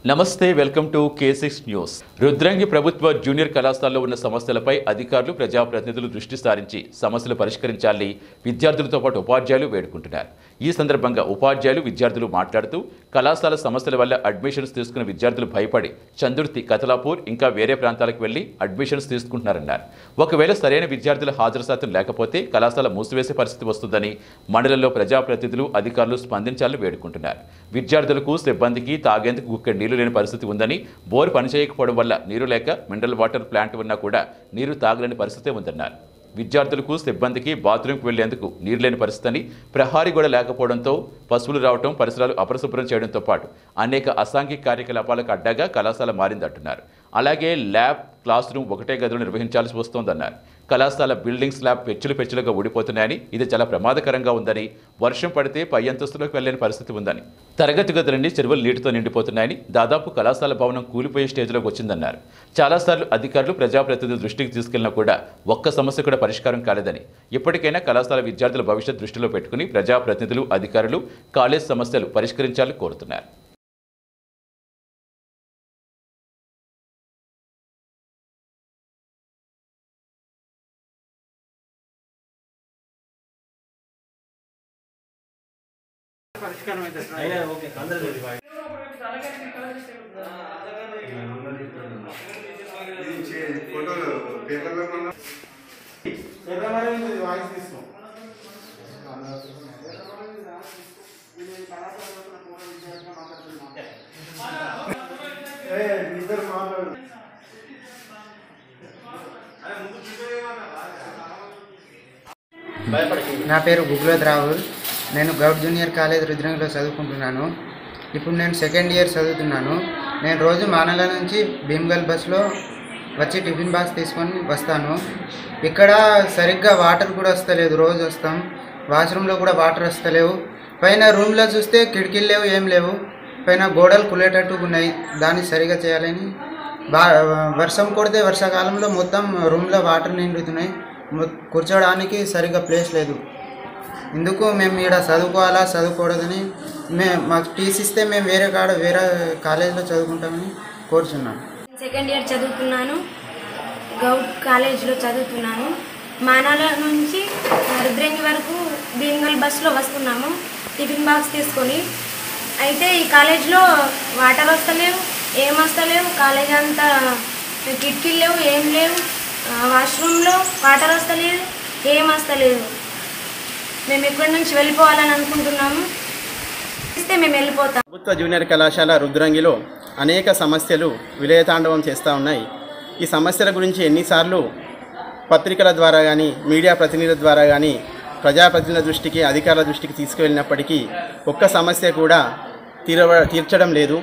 నమస్తే welcome to K six news Rudrangi ప్రభుత్వ junior కళాశాలలో ఉన్న సమస్యలపై అధికారులు ప్రజాప్రతినిధులు దృష్టి సారించి సమస్యలు పరిష్కరించాలని విద్యార్థులతో పాటు ఉపాధ్యాయులు వేడుకుంటున్నారు ఈ సందర్భంగా ఉపాధ్యాయులు విద్యార్థులు మాట్లాడుతూ కళాశాల సమస్యల వల్ల అడ్మిషన్స్ తీసుకున్న విద్యార్థులు భయపడి చందుర్తి కతలాపూర్ ఇంకా వేరే ప్రాంతాలకు వెళ్లి అడ్మిషన్స్ తీసుకుంటున్నారన్నారు ఒకవేళ సరైన విద్యార్థుల హాజరు శాతం లేకపోతే కళాశాల మూసివేసే పరిస్థితి వస్తుందని మండలంలో ప్రజాప్రతినిధులు అధికారులు స్పందించాలని వేడుకుంటున్నారు విద్యార్థులకు సిబ్బందికి తాగేందుకు గుక్క నీళ్లు లేని పరిస్థితి ఉందని బోర్ పనిచేయకపోవడం వల్ల నీరు లేక మినరల్ వాటర్ ప్లాంట్ ఉన్నా కూడా నీరు తాగలేని పరిస్థితే ఉందన్నారు విద్యార్థులకు సిబ్బందికి బాత్రూంకి వెళ్లేందుకు నీరు లేని పరిస్థితి అని ప్రహారీ కూడా లేకపోవడంతో పశువులు రావడం పరిసరాలు అపరిశుభ్రం చేయడంతో పాటు అనేక అసాంఘిక కార్యకలాపాలకు అడ్డాగా కళాశాల మారిందంటున్నారు అలాగే ల్యాబ్ క్లాస్ రూమ్ ఒకటే గదిలో నిర్వహించాల్సి వస్తోందన్నారు కళాశాల బిల్డింగ్ స్లాబ్ పెచ్చులు పెచ్చులుగా ఊడిపోతున్నాయని ఇది చాలా ప్రమాదకరంగా ఉందని వర్షం పడితే పై అంతస్తులోకి వెళ్లేని పరిస్థితి ఉందని తరగతి గదులన్నీ చెరువులు నీటితో నిండిపోతున్నాయని దాదాపు కళాశాల భవనం కూలిపోయే స్టేజ్లోకి వచ్చిందన్నారు చాలాసార్లు అధికారులు ప్రజాప్రతినిధుల దృష్టికి తీసుకెళ్లినా కూడా ఒక్క సమస్య కూడా పరిష్కారం కాలేదని ఇప్పటికైనా కళాశాల విద్యార్థుల భవిష్యత్ దృష్టిలో పెట్టుకుని ప్రజాప్రతినిధులు అధికారులు కాలేజ్ సమస్యలు పరిష్కరించాలని కోరుతున్నారు ఫోటోలు పేపర్లో మన నా పేరు గుగ్లోత్ రాహుల్ నేను గౌడ్ జూనియర్ కాలేజ్ రుద్రంగిలో చదువుకుంటున్నాను ఇప్పుడు నేను సెకండ్ ఇయర్ చదువుతున్నాను నేను రోజు మానల నుంచి భీమ్గల్ బస్లో వచ్చి టిఫిన్ బాక్స్ తీసుకొని వస్తాను ఇక్కడ సరిగ్గా వాటర్ కూడా వస్తలేదు రోజు వస్తాం వాష్రూమ్లో కూడా వాటర్ వస్తలేవు పైన రూమ్లో చూస్తే కిటికీలు లేవు ఏం లేవు పైన గోడలు కులేటట్టు ఉన్నాయి దాన్ని సరిగా చేయాలని బా వర్షం కొడితే వర్షాకాలంలో మొత్తం రూమ్లో వాటర్ నిండుతున్నాయి మొ- కూర్చోడానికి సరిగ్గా ప్లేస్ లేదు ఇందుకు మేము ఇక్కడ చదువుకోవాలా చదువుకూడదని మే మాకు టీసీ ఇస్తే మేము వేరే కాడ వేరే కాలేజీలో చదువుకుంటామని కోరుచున్నాం సెకండ్ ఇయర్ చదువుతున్నాను గౌడ్ కాలేజ్లో చదువుతున్నాను మానాల నుంచి రుద్రంగి వరకు భీమ్గల్ బస్సులో వస్తున్నాము టిఫిన్ బాక్స్ తీసుకొని అయితే ఈ కాలేజ్లో వాటర్ వస్తలేవు ఏం వస్తలేవు కాలేజ్ అంతా కిటికీలు లేవు ఏం లేవు ఆ, వాష్రూమ్లో వాటర్ వస్తలేదు ఏం వస్తలేదు మేము ఇక్కడి నుంచి వెళ్ళిపోవాలని అనుకుంటున్నాము ఇస్తే మేము వెళ్ళిపోతాం ప్రభుత్వ జూనియర్ కళాశాల రుద్రంగిలో అనేక సమస్యలు విలయతాండవం చేస్తూ ఉన్నాయి ఈ సమస్యల గురించి ఎన్నిసార్లు పత్రికల ద్వారా కానీ మీడియా ప్రతినిధుల ద్వారా కానీ ప్రజాప్రతినిధుల దృష్టికి అధికారుల దృష్టికి తీసుకువెళ్ళినప్పటికీ ఒక్క సమస్య కూడా తీరవ తీర్చడం లేదు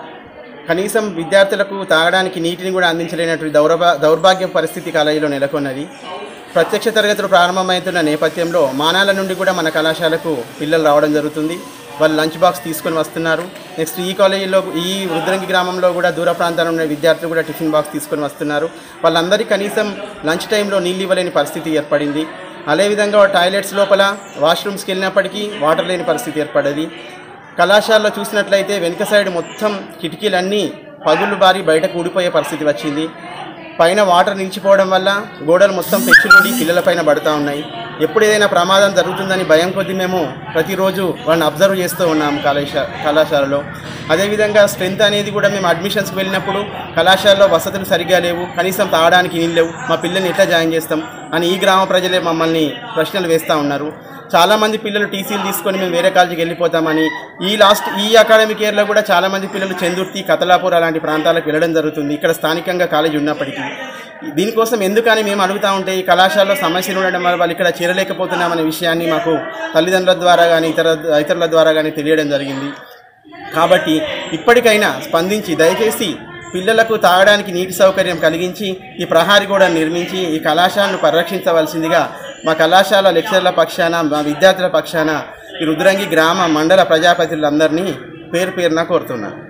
కనీసం విద్యార్థులకు తాగడానికి నీటిని కూడా అందించలేనటువంటి దౌర్భా దౌర్భాగ్య పరిస్థితి కాలేజీలో నెలకొన్నది ప్రత్యక్ష తరగతులు ప్రారంభమవుతున్న నేపథ్యంలో మానాల నుండి కూడా మన కళాశాలకు పిల్లలు రావడం జరుగుతుంది వాళ్ళు లంచ్ బాక్స్ తీసుకొని వస్తున్నారు నెక్స్ట్ ఈ కాలేజీలో ఈ రుద్రంగి గ్రామంలో కూడా దూర ప్రాంతాల్లో ఉన్న విద్యార్థులు కూడా టిఫిన్ బాక్స్ తీసుకొని వస్తున్నారు వాళ్ళందరికీ కనీసం లంచ్ టైంలో నీళ్ళు ఇవ్వలేని పరిస్థితి ఏర్పడింది అదేవిధంగా టాయిలెట్స్ లోపల వాష్రూమ్స్కి వెళ్ళినప్పటికీ వాటర్ లేని పరిస్థితి ఏర్పడేది కళాశాలలో చూసినట్లయితే వెనుక సైడ్ మొత్తం కిటికీలన్నీ పగుళ్ళు బారి బయటకు ఊడిపోయే పరిస్థితి వచ్చింది పైన వాటర్ నిలిచిపోవడం వల్ల గోడలు మొత్తం పెచ్చులుడి పిల్లలపైన పడుతూ ఉన్నాయి ఎప్పుడు ఏదైనా ప్రమాదం జరుగుతుందని భయం కొద్దీ మేము ప్రతిరోజు వాళ్ళని అబ్జర్వ్ చేస్తూ ఉన్నాం కళాశా కళాశాలలో అదేవిధంగా స్ట్రెంత్ అనేది కూడా మేము అడ్మిషన్స్కి వెళ్ళినప్పుడు కళాశాలలో వసతులు సరిగ్గా లేవు కనీసం తాగడానికి నీళ్ళు లేవు మా పిల్లల్ని ఎట్లా జాయిన్ చేస్తాం అని ఈ గ్రామ ప్రజలే మమ్మల్ని ప్రశ్నలు వేస్తూ ఉన్నారు చాలామంది పిల్లలు టీసీలు తీసుకొని మేము వేరే కాలేజీకి వెళ్ళిపోతామని ఈ లాస్ట్ ఈ అకాడమిక్ ఇయర్లో కూడా చాలామంది పిల్లలు చందుర్తి కతలాపూర్ అలాంటి ప్రాంతాలకు వెళ్ళడం జరుగుతుంది ఇక్కడ స్థానికంగా కాలేజీ ఉన్నప్పటికీ దీనికోసం ఎందుకని మేము అడుగుతూ ఉంటే ఈ కళాశాలలో సమస్యలు ఉండడం వల్ల వాళ్ళు ఇక్కడ చేరలేకపోతున్నామనే విషయాన్ని మాకు తల్లిదండ్రుల ద్వారా కానీ ఇతర ఇతరుల ద్వారా కానీ తెలియడం జరిగింది కాబట్టి ఇప్పటికైనా స్పందించి దయచేసి పిల్లలకు తాగడానికి నీటి సౌకర్యం కలిగించి ఈ ప్రహారీ కూడా నిర్మించి ఈ కళాశాలను పరిరక్షించవలసిందిగా మా కళాశాల లెక్చర్ల పక్షాన మా విద్యార్థుల పక్షాన ఈ రుద్రంగి గ్రామ మండల ప్రజాప్రతినిధులందరినీ పేరు పేరున కోరుతున్నాను